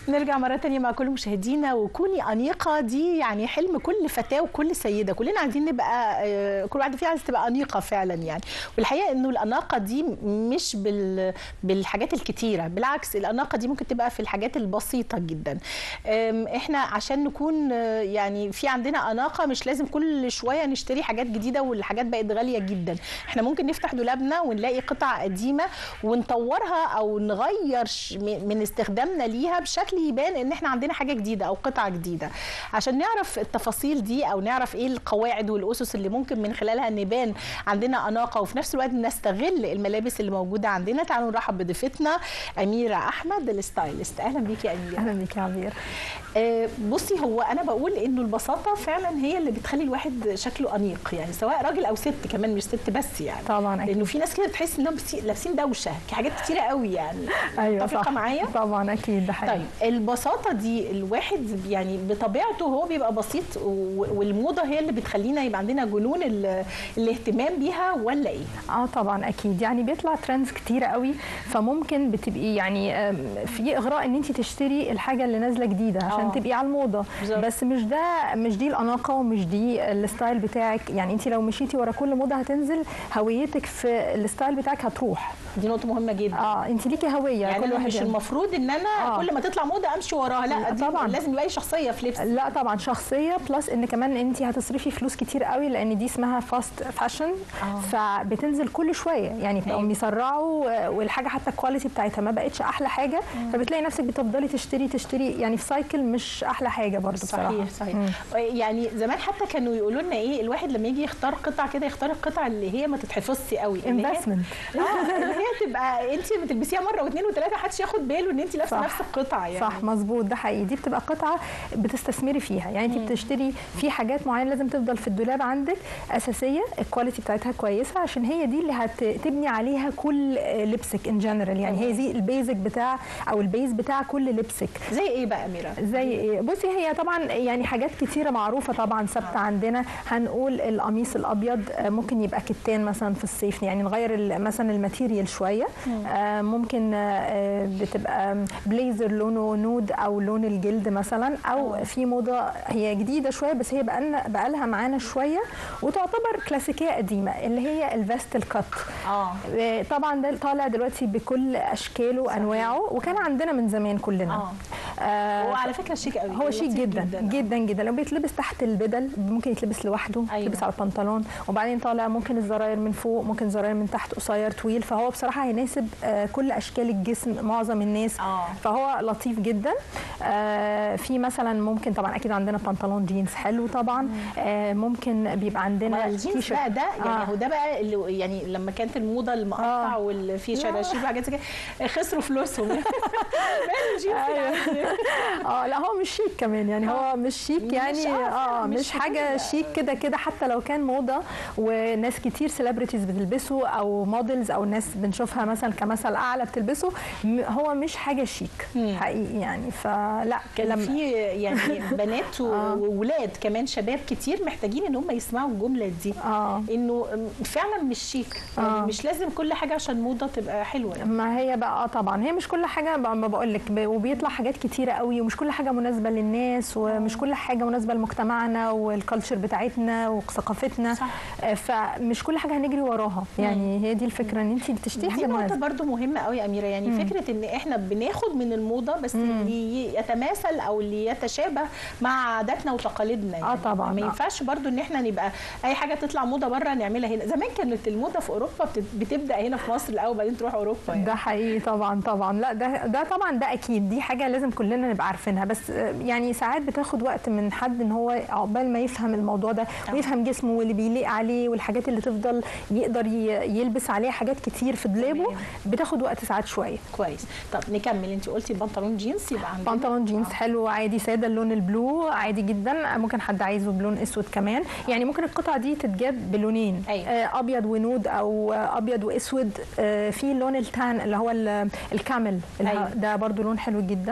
نرجع مرة تانية مع كل مشاهدينا وكوني أنيقة دي يعني حلم كل فتاة وكل سيدة كلنا عايزين نبقى آه، كل واحدة فيها عايز تبقى أنيقة فعلا يعني والحقيقة إنه الأناقة دي مش بال... بالحاجات الكتيرة بالعكس الأناقة دي ممكن تبقى في الحاجات البسيطة جدا آم، إحنا عشان نكون آه، يعني في عندنا أناقة مش لازم كل شوية نشتري حاجات جديدة والحاجات بقت غالية جدا إحنا ممكن نفتح دولابنا ونلاقي قطع قديمة ونطورها أو نغير ش- م- من استخدامنا ليها بشكل يبان ان احنا عندنا حاجه جديده او قطعه جديده عشان نعرف التفاصيل دي او نعرف ايه القواعد والاسس اللي ممكن من خلالها نبان عندنا اناقه وفي نفس الوقت نستغل الملابس اللي موجوده عندنا تعالوا نرحب بضيفتنا اميره احمد الستايلست اهلا بيكي يا اميره اهلا بك يا عبير آه، بصي هو انا بقول انه البساطه فعلا هي اللي بتخلي الواحد شكله انيق يعني سواء راجل او ست كمان مش ست بس يعني طبعا اكيد لانه في ناس كده بتحس انهم بس- لابسين دوشه حاجات كتيره قوي يعني ايوه متفقه صح معايا طبعا اكيد ده حقيقي طيب البساطة دي الواحد يعني بطبيعته هو بيبقى بسيط و- والموضة هي اللي بتخلينا يبقى عندنا جنون ال- الاهتمام بيها ولا ايه؟ اه طبعا اكيد يعني بيطلع ترندز كتيره قوي فممكن بتبقي يعني آم، في اغراء ان انت تشتري الحاجه اللي نازله جديده عشان آه. تبقي على الموضه بالظبط. بس مش ده مش دي الاناقه ومش دي الستايل بتاعك يعني انت لو مشيتي ورا كل موضه هتنزل هويتك في الستايل بتاعك هتروح دي نقطة مهمة جدا اه انت ليكي هويه يعني كل أنا واحد مش يعني. المفروض ان انا آه. كل ما تطلع موضة امشي وراها لا لا، دي طبعاً. لازم يبقى لي شخصية في لبس لا طبعا شخصيه بلس ان كمان انت هتصرفي فلوس كتير قوي لان دي اسمها فاست فاشن آه. فبتنزل كل شويه يعني بقوا أيوة. بيسرعوا والحاجه حتى الكواليتي بتاعتها ما بقتش احلى حاجه فبتلاقي نفسك بتفضلي تشتري تشتري يعني في سايكل مش احلى حاجه برضو بصراحه صحيح صحيح يعني زمان حتى كانوا يقولوا لنا ايه الواحد لما يجي يختار قطعة كده يختار القطعة اللي هي ما تتحفظش قوي اللي هي- انفستمنت اه اللي هي تبقى انت بتلبسيها مرة واثنين وثلاثة محدش ياخد باله ان انت لابسة صح. نفس القطعة يعني صح مظبوط ده حقيقي دي بتبقى قطعه بتستثمري فيها يعني انت بتشتري في حاجات معينه لازم تفضل في الدولاب عندك اساسيه الكواليتي بتاعتها كويسه عشان هي دي اللي هتبني عليها كل لبسك ان جنرال يعني هي دي البيزك بتاع او البيز بتاع كل لبسك زي ايه بقى اميرة؟ زي ايه بصي هي طبعا يعني حاجات كتيره معروفه طبعا ثابته عندنا هنقول القميص الابيض آه، ممكن يبقى كتان مثلا في الصيف يعني نغير ال- مثلا الماتيريال شويه آه، ممكن آه، بتبقى بليزر لونه نود او لون الجلد مثلا او في موضه هي جديده شويه بس هي بقالنا بقالها معانا شويه وتعتبر كلاسيكيه قديمه اللي هي الفيست الكات اه آه، طبعا ده طالع دلوقتي بكل اشكاله وانواعه وكان عندنا من زمان كلنا اه آه، هو على فكره شيك قوي هو شيك لطيف جدا جدا جدا, جدا. لو بيتلبس تحت البدل ممكن يتلبس لوحده أيوة. أيوة. يتلبس على البنطلون وبعدين طالع ممكن الزراير من فوق ممكن زراير من تحت قصير طويل فهو بصراحه هيناسب آه، كل اشكال الجسم معظم الناس آه. فهو لطيف جدا آه، في مثلا ممكن طبعا اكيد عندنا بنطلون جينز حلو طبعا آه، ممكن بيبقى ما عندنا الجينز تيشيرت. بقى ده يعني آه. هو ده بقى اللي يعني لما كانت الموضه المقطع آه. واللي فيه لا. شراشيب وحاجات زي كده خسروا فلوسهم ماله الجينز أيوة. العادي؟ اه لا هو مش شيك كمان يعني هو مش شيك مش- يعني آه، اه مش مش حاجه كده. شيك كده كده حتى لو كان موضه وناس كتير سيلبرتيز بتلبسه او موديلز او ناس بنشوفها مثلا كمثل اعلى بتلبسه م- هو مش حاجه شيك مم. حقيقي يعني فلا كان في يعني بنات وولاد كمان شباب كتير محتاجين ان هم يسمعوا الجمله دي اه انه فعلا مش شيك يعني آه. مش لازم كل حاجه عشان موضه تبقى حلوه يعني. ما هي بقى اه طبعا هي مش كل حاجه ب- ما بقول لك وبيطلع حاجات كتيره قوي ومش كل حاجه مناسبه للناس ومش كل حاجه مناسبه لمجتمعنا والكالتشر بتاعتنا وثقافتنا صح. آه، فمش كل حاجه هنجري وراها يعني هي دي الفكره ان انت بتشتري دي حاجه نقطة مناسبه برضو مهمة قوي يا أميرة يعني مم. فكرة إن إحنا بناخد من الموضة بس اللي يتماثل أو اللي يتشابه مع عاداتنا وتقاليدنا يعني طبعاً، ما آه. ينفعش برضو إن إحنا نبقى أي حاجة تطلع موضة بره نعملها هنا زمان كانت الموضة في أوروبا بت- بتبدأ هنا في مصر الأول بعدين تروح أوروبا يعني. ده حقيقي طبعا طبعا لا ده ده طبعا ده اكيد دي حاجه لازم كلنا نبقى عارفينها بس آه، يعني ساعات بتاخد وقت من حد ان هو عقبال ما يفهم الموضوع ده ويفهم جسمه واللي بيليق عليه والحاجات اللي تفضل يقدر ي- يلبس عليها حاجات كتير في دولابه تمام. بتاخد وقت ساعات شويه كويس طب نكمل أنت قلتي البنطلون جينز يبقى عندنا بنطلون جينز حلو عادي ساده اللون البلو عادي جدا ممكن حد عايزه بلون اسود كمان يعني ممكن القطعه دي تتجاب بلونين أيوة. آه، ابيض ونود او آه، ابيض واسود آه، في لون التان اللي هو ال- الكامل اللي هو- أيوة. ده برضو لون حلو جدا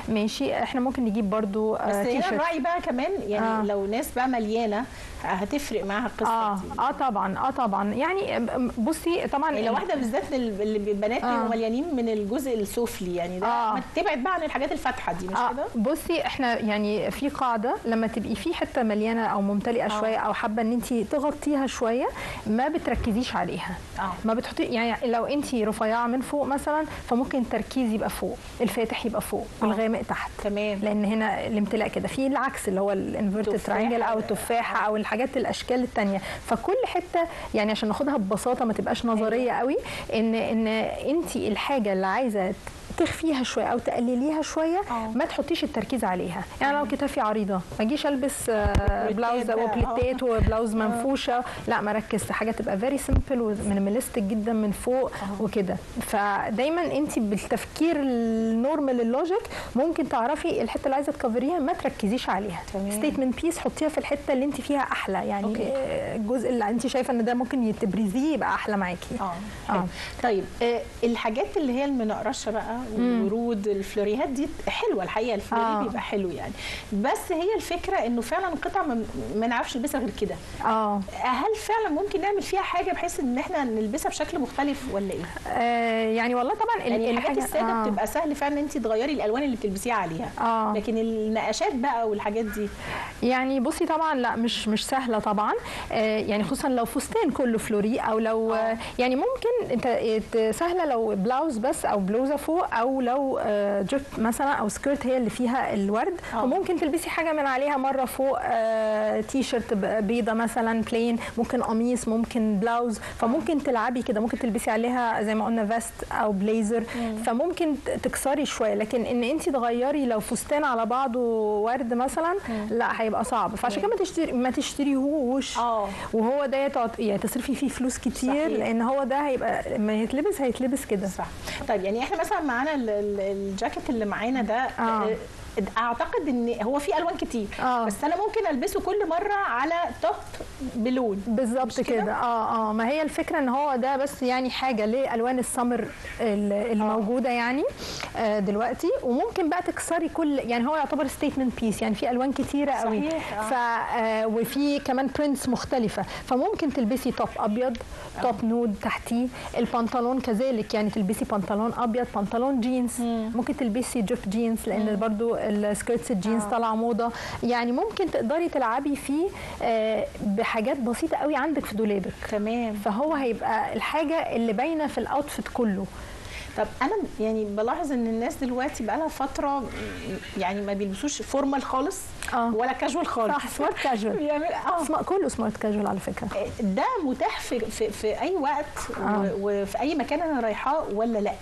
ماشي احنا ممكن نجيب برضو بس آه هنا تيشيرت الراعي بقى كمان يعني آه. آه. لو ناس بقى مليانه هتفرق معاها القصه اه دي اه طبعا اه طبعا يعني م- بصي طبعا يعني لو واحده بالذات ال- اللي بنات آه. بيبقوا مليانين من الجزء السفلي يعني ده آه. ما تبعد بقى عن الحاجات الفاتحه دي مش آه كده؟ بصي احنا يعني في قاعده لما تبقي في حته مليانه او ممتلئه آه. شويه او حابه ان انت تغطيها شويه ما بتركزيش عليها اه ما بتحطي يعني لو انت رفيعه من فوق مثلا فممكن التركيز يبقى فوق الفاتح يبقى فوق والغامق تحت تمام لان هنا الامتلاء كده في العكس اللي هو الانفيرتد تفاحة. ترينجل او التفاحه او الحاجات الاشكال الثانيه فكل حته يعني عشان ناخدها ببساطه ما تبقاش نظريه قوي ان ان انت الحاجه اللي عايزه تخفيها شويه او تقلليها شويه آه. ما تحطيش التركيز عليها يعني لو كتافي عريضه ما اجيش البس آه، بلاوز بقى، آه. وبليتات وبلاوز منفوشه لا ما ركز في حاجه تبقى فيري سمبل ومينيماليستيك جدا من فوق وكده فدايما انت بالتفكير النورمال اللوجيك ممكن تعرفي الحته اللي عايزه تكفريها ما تركزيش عليها تمام. ستيتمنت بيس حطيها في الحته اللي انت فيها احلى يعني أوكي. آه، الجزء اللي انت شايفه ان ده ممكن تبرزيه يبقى احلى معاكي اه آه. حلو. طيب آه الحاجات اللي هي المنقرشه بقى والورود الفلوريهات دي حلوه الحقيقه الفلوري آه. بيبقى حلو يعني بس هي الفكره انه فعلا قطع ما, ما نعرفش نلبسها غير كده اه هل فعلا ممكن نعمل فيها حاجه بحيث ان احنا نلبسها بشكل مختلف ولا ايه؟ آه، يعني والله طبعا ال- يعني الحاجات الحاجة- الساده آه. بتبقى سهل فعلا ان انت تغيري الالوان اللي بتلبسيها عليها اه لكن النقاشات بقى والحاجات دي يعني بصي طبعا لا مش مش سهله طبعا آه، يعني خصوصا لو فستان كله فلوري او لو آه. آه. يعني ممكن انت ت- سهله لو بلاوز بس او بلوزه فوق او لو آه، جيب مثلا او سكيرت هي اللي فيها الورد آه. وممكن تلبسي حاجه من عليها مره فوق آه، تي شيرت ب- بيضه مثلا بلين ممكن قميص ممكن بلاوز فممكن تلعبي كده ممكن تلبسي عليها زي ما قلنا فيست او بليزر فممكن ت- تكسري شويه لكن ان انت تغيري لو فستان على بعضه ورد مثلا لا هيبقى صعب فعشان كده ما تشتري ما تشتريهوش اه وهو ده يتعط- يعني تصرفي فيه فلوس كتير صحيح. لان هو ده هيبقى لما يتلبس هيتلبس كده صح طيب يعني احنا مثلا معانا ال- ال- الجاكيت اللي معانا ده آه. آه، اعتقد ان هو فيه الوان كتير آه. بس انا ممكن البسه كل مره على توب بلون بالظبط مش كده؟ كده اه اه ما هي الفكره ان هو ده بس يعني حاجه لالوان السمر ال- الموجوده يعني آه دلوقتي وممكن بقى تكسري كل يعني هو يعتبر ستيتمنت بيس يعني في الوان كتيره قوي صحيح، آه. ف آه وفي كمان برنتس مختلفه فممكن تلبسي توب ابيض توب نود تحتيه البنطلون كذلك يعني تلبسي بنطلون ابيض بنطلون جينز ممكن تلبسي جيب جينز لان برضو السكيرتس الجينز آه. طالعه موضه يعني ممكن تقدري تلعبي فيه آه، بحاجات بسيطه قوي عندك في دولابك تمام فهو هيبقى الحاجه اللي باينه في الاوتفيت كله طب انا يعني بلاحظ ان الناس دلوقتي بقى لها فتره م- يعني ما بيلبسوش فورمال خالص اه ولا كاجوال خالص صح سمارت كاجوال بيعمل اه كله سمارت كاجوال على فكره ده متاح في, في, في اي وقت آه. و- وفي اي مكان انا رايحاه ولا لا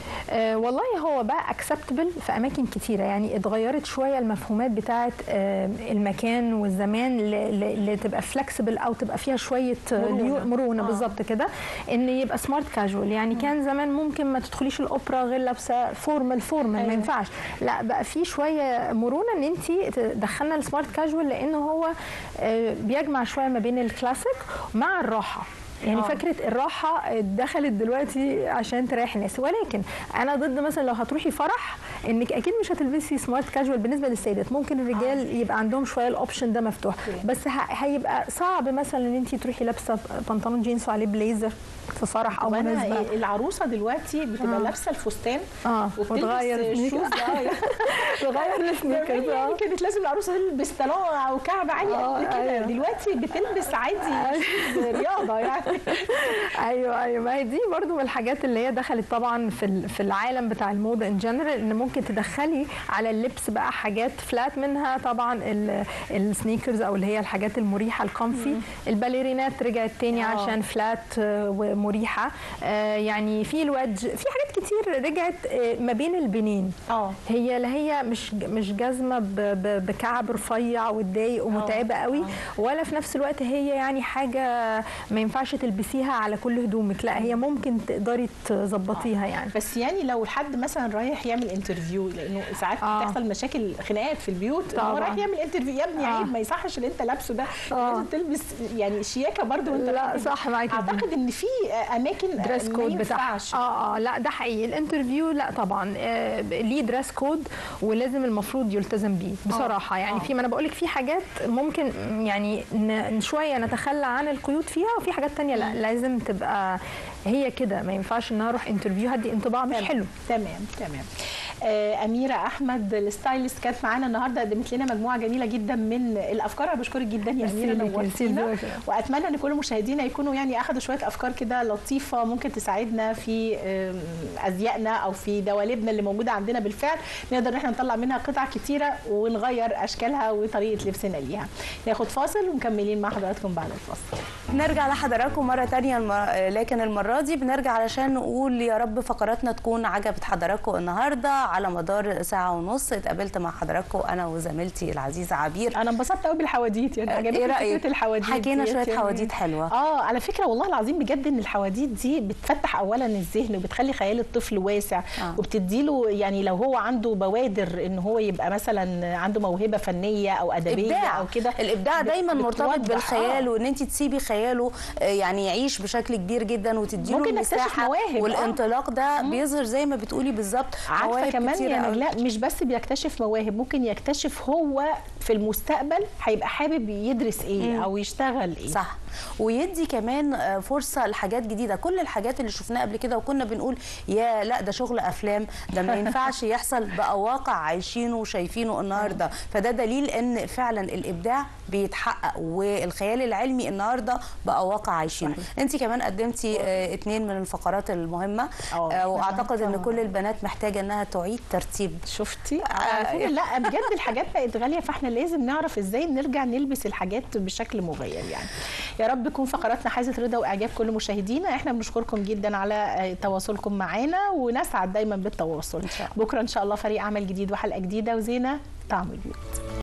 آه والله هو بقى اكسبتبل في اماكن كتيره يعني اتغيرت شويه المفهومات بتاعه آه المكان والزمان ل- ل- لتبقى فلكسبل او تبقى فيها شويه آه، مرونة. ليو- مرونه آه. بالظبط كده ان يبقى سمارت كاجوال يعني كان زمان ممكن ما تدخليش الاوبرا غير لابسه فورمال فورمال أيوة. ما ينفعش لا بقى في شويه مرونه ان انت تدخلنا السمارت كاجوال لانه هو آه، بيجمع شويه ما بين الكلاسيك مع الراحه يعني آه. فكره الراحه دخلت دلوقتي عشان تريح الناس ولكن انا ضد مثلا لو هتروحي فرح انك اكيد مش هتلبسي سمارت كاجوال بالنسبه للسيدات ممكن الرجال آه. يبقى عندهم شويه الاوبشن ده مفتوح أوكي. بس ه- هيبقى صعب مثلا ان انت تروحي لابسه بنطلون جينز وعليه بليزر في فرح او وانا مناسبه العروسه دلوقتي بتبقى آه. لابسه الفستان اه وبتلبس وتغير شوز اه تغير السنيكرز يعني اه كانت لازم العروسه تلبس طالون او كعب عالي آه، قد كده أيوة. دلوقتي بتلبس عادي شوز رياضه يعني ايوه ايوه ما هي دي برضو من الحاجات اللي هي دخلت طبعا في ال- في العالم بتاع الموضه ان جنرال ان ممكن تدخلي على اللبس بقى حاجات فلات منها طبعا ال- السنيكرز او اللي هي الحاجات المريحه الكومفي الباليرينات رجعت تاني آه. عشان فلات آه، ومريحه آه، يعني في الوجه في حاجات كتير رجعت آه، ما بين البنين اه هي لا هي مش مش جزمه ب- ب- بكعب رفيع وتضايق ومتعبه قوي آه. ولا في نفس الوقت هي يعني حاجه ما ينفعش تلبسيها على كل هدومك لا هي ممكن تقدري تظبطيها يعني بس يعني لو حد مثلا رايح يعمل انترفيو لانه ساعات آه. بتحصل مشاكل خناقات في البيوت إن هو طبعاً. رايح يعمل انترفيو يا ابني آه. عيب ما يصحش اللي انت لابسه ده آه. لازم تلبس يعني شياكه برضو وانت لا رايح. صح معاكي دي. اعتقد ان في اماكن دريس ما كود بتاعها ينفعش. اه اه لا ده حقيقي الانترفيو لا طبعا آه ليه دريس كود ولازم المفروض يلتزم بيه بصراحه يعني آه. في ما انا بقول لك في حاجات ممكن يعني ن- شويه نتخلى عن القيود فيها وفي حاجات تانية لا لازم تبقى هي كده ما ينفعش ان انا اروح انترفيو هدي انطباع مش تمام. حلو تمام تمام آه، أميرة أحمد الستايلست كانت معانا النهاردة قدمت لنا مجموعة جميلة جدا من الأفكار أنا بشكرك جدا يا ميرسي أميرة ليكي، ميرسي نورتينا لذوقك. وأتمنى أن كل مشاهدينا يكونوا يعني أخذوا شوية أفكار كده لطيفة ممكن تساعدنا في آم، أزيائنا أو في دواليبنا اللي موجودة عندنا بالفعل نقدر إن احنا نطلع منها قطع كتيرة ونغير أشكالها وطريقة لبسنا ليها ناخد فاصل ومكملين مع حضراتكم بعد الفاصل نرجع لحضراتكم مرة تانية الم- لكن المرة دي بنرجع علشان نقول يا رب فقراتنا تكون عجبت حضراتكم النهاردة على مدار ساعة ونص اتقابلت مع حضراتكم أنا وزميلتي العزيزة عبير أنا انبسطت قوي بالحواديت يعني عجبتني إيه رأيك؟ فكرة الحواديت حكينا ديت شوية يعني. حواديت حلوة اه على فكره والله العظيم بجد ان الحواديت دي بتفتح اولا الذهن وبتخلي خيال الطفل واسع آه. وبتديله يعني لو هو عنده بوادر ان هو يبقى مثلا عنده موهبه فنيه او ادبيه إبداع او كده الإبداع بت- دايما مرتبط بتوضح. بالخيال آه. وإن أنت تسيبي خياله آه، يعني يعيش بشكل كبير جدا وتديله ممكن نكتشف المساحة مواهب، آه. والانطلاق ده بيظهر زي ما بتقولي بالظبط عارفه مواهب كمان كتيرة يعني أوي. لا مش بس بيكتشف مواهب ممكن يكتشف هو في المستقبل هيبقى حابب يدرس ايه او يشتغل ايه صح ويدي كمان آه، فرصه لحاجات جديده كل الحاجات اللي شفناها قبل كده وكنا بنقول يا لا ده شغل افلام ده ما ينفعش يحصل بقى واقع عايشينه وشايفينه النهارده فده دليل ان فعلا الابداع بيتحقق والخيال العلمي النهارده بقى واقع عايشينه انت كمان قدمتي آه، اتنين من الفقرات المهمه آه، آه، واعتقد ان طبعاً. كل البنات محتاجه انها تعيد ترتيب شفتي على فكرة لا بجد الحاجات بقت غاليه فاحنا لازم نعرف ازاي نرجع نلبس الحاجات بشكل مغير يعني يا رب تكون فقراتنا حازت رضا واعجاب كل مشاهدينا احنا بنشكركم جدا على آه، تواصلكم معانا ونسعد دايما بالتواصل إن شاء الله. بكره ان شاء الله فريق عمل جديد وحلقه جديده وزينه طعم البيوت